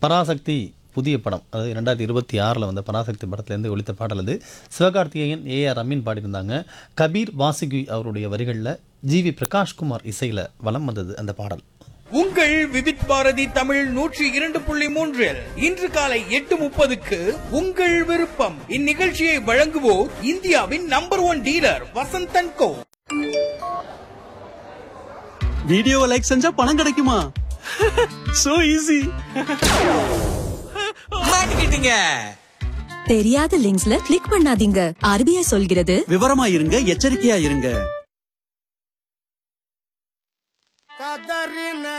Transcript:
பராசக்தி புதிய படம் அதாவது ரெண்டாயிரத்தி இருபத்தி ஆறில் வந்த பராசக்தி படத்துலேருந்து ஒழித்த பாடல் அது சிவகார்த்திகேயன் ஏஆர் அமீன் பாடியிருந்தாங்க கபீர் வாசுகி அவருடைய வரிகளில் ஜிவி பிரகாஷ்குமார் இசையில் வலம் வந்தது அந்த பாடல் உங்கள் விவித் பாரதி தமிழ் நூற்றி இரண்டு புள்ளி மூன்றில் இன்று காலை எட்டு முப்பதுக்கு உங்கள் விருப்பம் இந்நிகழ்ச்சியை வழங்குவோர் இந்தியாவின் number one dealer Vasanthan co வீடியோவை லைக் செஞ்சா பணம் கிடைக்குமா சோ ஈஸி மாட்டிக்கிட்டீங்க தெரியாத லிங்க்ஸ்ல கிளிக் பண்ணாதீங்க ஆர்பிஐ சொல்கிறது விவரமா இருங்க எச்சரிக்கையா இருங்க